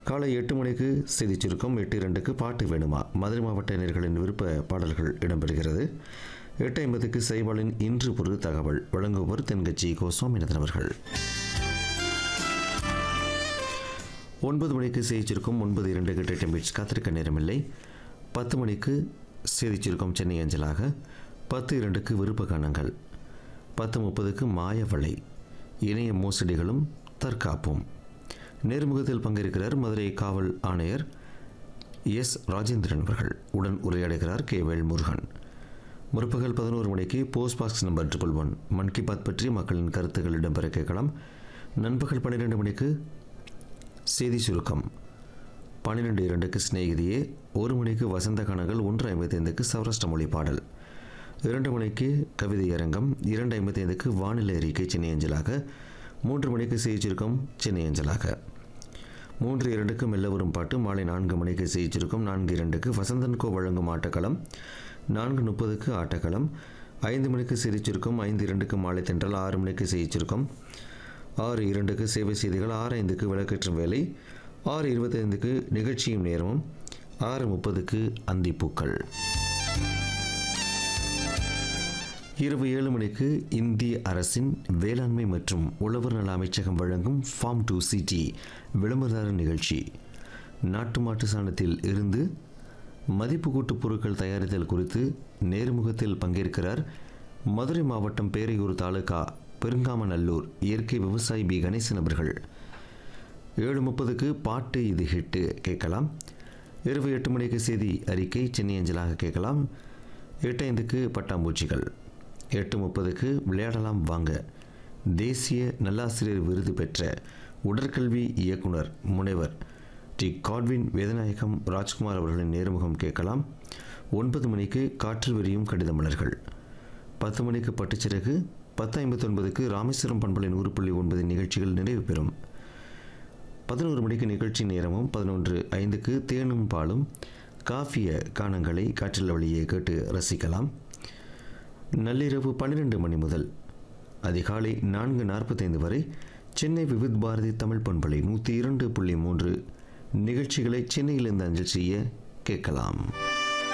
காலை எட்டு மணிக்கு செய்தி சுருக்கம் எட்டு இரண்டுக்கு பாட்டு வேணுமா மதுரை மாவட்ட நேர்களின் விருப்ப பாடல்கள் இடம்பெறுகிறது எட்டு ஐம்பதுக்கு செய்வாளின் இன்று பொரு தகவல் வழங்குவோர் தென்கட்சி கோ சுவாமிநாதன் அவர்கள் ஒன்பது மணிக்கு செய்தி சுருக்கம் ஒன்பது இரண்டுக்கு டேட்டம் பீட்ஸ் காத்திருக்க நேரமில்லை பத்து மணிக்கு செய்தி சுருக்கம் சென்னை அஞ்சலாக பத்து இரண்டுக்கு விருப்ப கானங்கள் பத்து முப்பதுக்கு மாயவளை இணைய மோசடிகளும் தற்காப்பும் நேர்முகத்தில் பங்கேற்கிறார் மதுரை காவல் ஆணையர் எஸ் ராஜேந்திரன் அவர்கள் உடன் உரையாடுகிறார் கே வேல்முருகன் முற்பகல் பதினோரு மணிக்கு post box number triple one Mann Ki Baat பற்றி மக்களின் கருத்துக்கள் இடம்பெற கேட்கலாம் நண்பகல் பன்னிரெண்டு மணிக்கு செய்தி சுருக்கம் பன்னிரெண்டு இரண்டுக்கு சிநேகிதியே ஒரு மணிக்கு வசந்த கணங்கள் ஒன்று ஐம்பத்தி ஐந்துக்கு சௌராஷ்டிர மொழி பாடல் இரண்டு மணிக்கு கவிதை அரங்கம் இரண்டு ஐம்பத்தி ஐந்துக்கு வானிலை அறிக்கை சென்னை அஞ்சலாக மூன்று மணிக்கு செய்தி சுருக்கம் சென்னை அஞ்சலாக மூன்று இரண்டுக்கு மெல்ல வரும் பாட்டு மாலை நான்கு மணிக்கு செய்தி சுருக்கம் நான்கு இரண்டுக்கு வசந்தன் கோ வழங்கும் ஆட்டக்களம் நான்கு முப்பதுக்கு ஆட்டக்களம் ஐந்து மணிக்கு செய்தி சுருக்கம் ஐந்து இரண்டுக்கு மாலை தென்றல் ஆறு மணிக்கு செய்தி சுருக்கம் ஆறு இரண்டுக்கு சேவை செய்திகள் ஆறு ஐந்துக்கு விளக்கேற்றும் வேலை ஆறு இருபத்தைந்துக்கு நிகழ்ச்சியும் நேரமும் ஆறு முப்பதுக்கு அந்திப்பூக்கள் இரவு ஏழு மணிக்கு இந்திய அரசின் வேளாண்மை மற்றும் உழவர் நல அமைச்சகம் வழங்கும் ஃபார்ம் டு சிடி விளம்பரதார நிகழ்ச்சி நாட்டு மாட்டு சாணத்தில் இருந்து மதிப்பு கூட்டு பொருட்கள் தயாரித்தல் குறித்து நேர்முகத்தில் பங்கேற்கிறார் மதுரை மாவட்டம் பேரையூர் தாலுகா பெருங்காமநல்லூர் இயற்கை விவசாயி பி கணேசன் அவர்கள் ஏழு முப்பதுக்கு பாட்டு இது ஹிட்டு கேட்கலாம் இரவு எட்டு மணிக்கு செய்தி அறிக்கை சென்னை அஞ்சலாக கேட்கலாம் எட்டு ஐந்துக்கு பட்டாம்பூச்சிகள் எட்டு முப்பதுக்கு விளையாடலாம் வாங்க தேசிய நல்லாசிரியர் விருது பெற்ற உடற்கல்வி இயக்குனர் முனைவர் டி காட்வின் வேதநாயகம் ராஜ்குமார் அவர்களின் நேர்முகம் கேட்கலாம் ஒன்பது மணிக்கு காற்று விரியும் கடித மலர்கள் பத்து மணிக்கு பட்டுச்சிறகு பத்து ஐம்பத்தி ஒன்பதுக்கு ராமேஸ்வரம் பண்பலை நூறு புள்ளி ஒன்பது நிகழ்ச்சிகள் நிறைவு பெறும் பதினோரு மணிக்கு நிகழ்ச்சி நேரமும் பதினொன்று ஐந்துக்கு தேனும் பாலும் காஃபிய கானங்களை காற்றில் வழியே கேட்டு ரசிக்கலாம் நள்ளிரவு பன்னிரெண்டு மணி முதல் அதிகாலை நான்கு நாற்பத்தைந்து வரை சென்னை விவித் பாரதி தமிழ் பண்பலை நூற்றி இரண்டு புள்ளி மூன்று நிகழ்ச்சிகளை சென்னையிலிருந்து அஞ்சல் செய்ய கேட்கலாம்